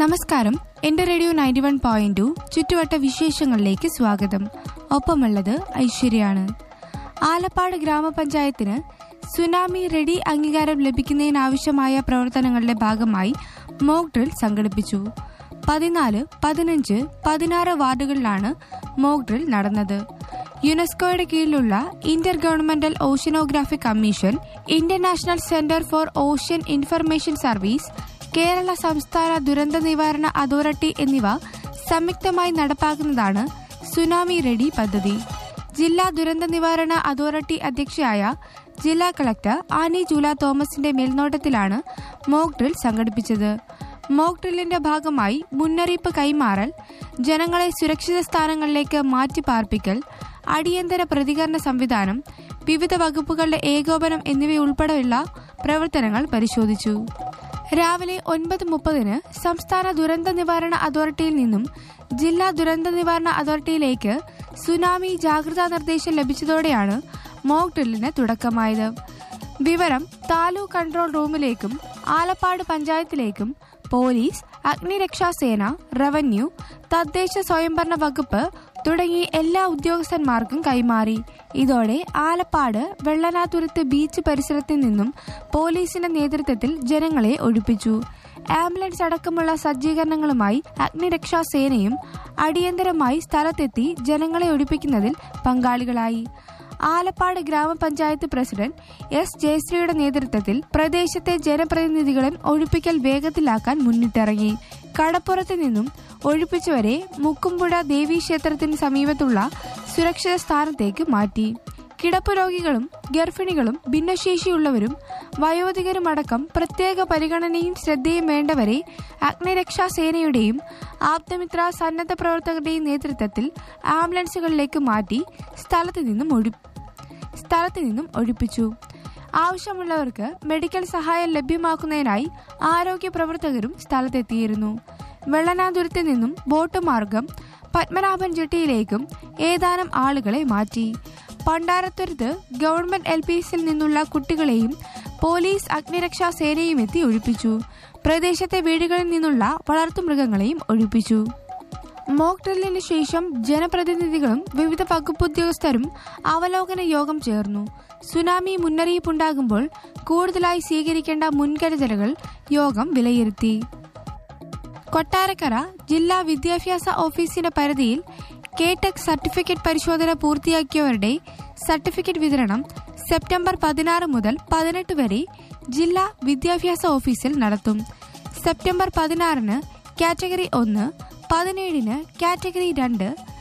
നമസ്കാരം എന്റെ radio ninety one point two ചുറ്റുവട്ട വിശേഷങ്ങളിലേക്ക് സ്വാഗതം ഒപ്പമുള്ളത് ഐശ്വര്യാണ് ആലപ്പാട് ഗ്രാമപഞ്ചായത്തിന് സുനാമി റെഡി അംഗീകാരം ലഭിക്കുന്നതിനാവശ്യമായ പ്രവർത്തനങ്ങളുടെ ഭാഗമായി മോക്ക് ഡ്രിൽ സംഘടിപ്പിച്ചു പതിനാല് പതിനഞ്ച് പതിനാറ് വാർഡുകളിലാണ് മോക്ക് ഡ്രിൽ നടന്നത് യുനെസ്കോയുടെ കീഴിലുള്ള inter governmental oceanography commission international centre for ocean information service Kerala സംസ്ഥാന ദുരന്ത നിവാരണ അതോറിറ്റി എന്നിവ സംയുക്തമായി നടപ്പാക്കുന്നതാണ് സുനാമി റെഡി പദ്ധതി ജില്ലാ ദുരന്ത നിവാരണ അതോറിറ്റി അധ്യക്ഷയായ ജില്ലാ കളക്ടർ ആനി ജൂല തോമസിന്റെ മേൽനോട്ടത്തിലാണ് മോക്ക് ഡ്രിൽ സംഘടിപ്പിച്ചത് മോക്ക് ഡ്രില്ലിന്റെ ഭാഗമായി മുന്നറിയിപ്പ് കൈമാറൽ ജനങ്ങളെ സുരക്ഷിത സ്ഥാനങ്ങളിലേക്ക് മാറ്റിപ്പാർപ്പിക്കൽ അടിയന്തര പ്രതികരണ സംവിധാനം വിവിധ വകുപ്പുകളുടെ ഏകോപനം എന്നിവയുൾപ്പെടെയുള്ള പ്രവർത്തനങ്ങൾ പരിശോധിച്ചു രാവിലെ ഒൻപത് മുപ്പതിന് സംസ്ഥാന ദുരന്ത നിവാരണ അതോറിറ്റിയിൽ നിന്നും ജില്ലാ ദുരന്ത നിവാരണ അതോറിറ്റിയിലേക്ക് സുനാമി ജാഗ്രതാ നിർദ്ദേശം ലഭിച്ചതോടെയാണ് മോക്ക് ഡ്രില്ലിന് തുടക്കമായത് വിവരം താലൂക്ക് കൺട്രോൾ റൂമിലേക്കും ആലപ്പാട് പഞ്ചായത്തിലേക്കും പോലീസ് അഗ്നിരക്ഷാസേന റവന്യൂ തദ്ദേശ സ്വയംഭരണ വകുപ്പ് തുടങ്ങി എല്ലാ ഉദ്യോഗസ്ഥന്മാർക്കും കൈമാറി ഇതോടെ ആലപ്പാട് വെള്ളനാതുരത്ത് ബീച്ച് പരിസരത്തിൽ നിന്നും പോലീസിന്റെ നേതൃത്വത്തിൽ ജനങ്ങളെ ഒഴിപ്പിച്ചു ആംബുലൻസ് അടക്കമുള്ള സജ്ജീകരണങ്ങളുമായി അഗ്നിരക്ഷാസേനയും അടിയന്തരമായി സ്ഥലത്തെത്തി ജനങ്ങളെ ഒഴിപ്പിക്കുന്നതിൽ പങ്കാളികളായി ആലപ്പാട് ഗ്രാമപഞ്ചായത്ത് പ്രസിഡന്റ് എസ് ജയശ്രീയുടെ നേതൃത്വത്തിൽ പ്രദേശത്തെ ജനപ്രതിനിധികളും ഒഴിപ്പിക്കൽ വേഗത്തിലാക്കാൻ മുന്നിട്ടിറങ്ങി കടപ്പുറത്ത് നിന്നും ഒഴിപ്പിച്ചവരെ മുക്കുംപുഴ ദേവീക്ഷേത്രത്തിന് സമീപത്തുള്ള സുരക്ഷിത സ്ഥാനത്തേക്ക് മാറ്റി കിടപ്പ് രോഗികളും ഗർഭിണികളും ഭിന്നശേഷിയുള്ളവരും വയോധികരുമടക്കം പ്രത്യേക പരിഗണനയും ശ്രദ്ധയും വേണ്ടവരെ അഗ്നിരക്ഷാ സേനയുടെയും ആപ്തമിത്ര സന്നദ്ധ പ്രവർത്തകരുടെയും നേതൃത്വത്തിൽ ആംബുലൻസുകളിലേക്ക് മാറ്റി സ്ഥലത്ത് നിന്നും ഒഴി സ്ഥലത്ത് നിന്നും ഒഴിപ്പിച്ചു ആവശ്യമുള്ളവർക്ക് മെഡിക്കൽ സഹായം ലഭ്യമാക്കുന്നതിനായി ആരോഗ്യ പ്രവർത്തകരും സ്ഥലത്തെത്തിയിരുന്നു വെള്ളനാതുരത്ത് നിന്നും ബോട്ട് മാർഗം പത്മനാഭൻ ജെട്ടിയിലേക്കും ഏതാനും ആളുകളെ മാറ്റി പണ്ടാരത്തുരത്ത് ഗവൺമെന്റ് എൽ പി എസിൽ നിന്നുള്ള കുട്ടികളെയും പോലീസ് അഗ്നിരക്ഷാ സേനയും എത്തി ഒഴിപ്പിച്ചു പ്രദേശത്തെ വീടുകളിൽ നിന്നുള്ള വളർത്തുമൃഗങ്ങളെയും ഒഴിപ്പിച്ചു മോക്ക് ഡ്രില്ലിന് ശേഷം ജനപ്രതിനിധികളും വിവിധ വകുപ്പ് ഉദ്യോഗസ്ഥരും അവലോകന യോഗം ചേർന്നു സുനാമി മുന്നറിയിപ്പുണ്ടാകുമ്പോൾ കൂടുതലായി സ്വീകരിക്കേണ്ട മുൻകരുതലുകൾ യോഗം വിലയിരുത്തി കൊട്ടാരക്കര ജില്ലാ വിദ്യാഭ്യാസ ഓഫീസിന്റെ പരിധിയിൽ കേടെക് സർട്ടിഫിക്കറ്റ് പരിശോധന പൂർത്തിയാക്കിയവരുടെ സർട്ടിഫിക്കറ്റ് വിതരണം സെപ്റ്റംബർ പതിനാറ് മുതൽ പതിനെട്ട് വരെ ജില്ലാ വിദ്യാഭ്യാസ ഓഫീസിൽ നടത്തും സെപ്റ്റംബർ പതിനാറിന് കാറ്റഗറി ഒന്ന് പതിനേഴിന് കാറ്റഗറി രണ്ട്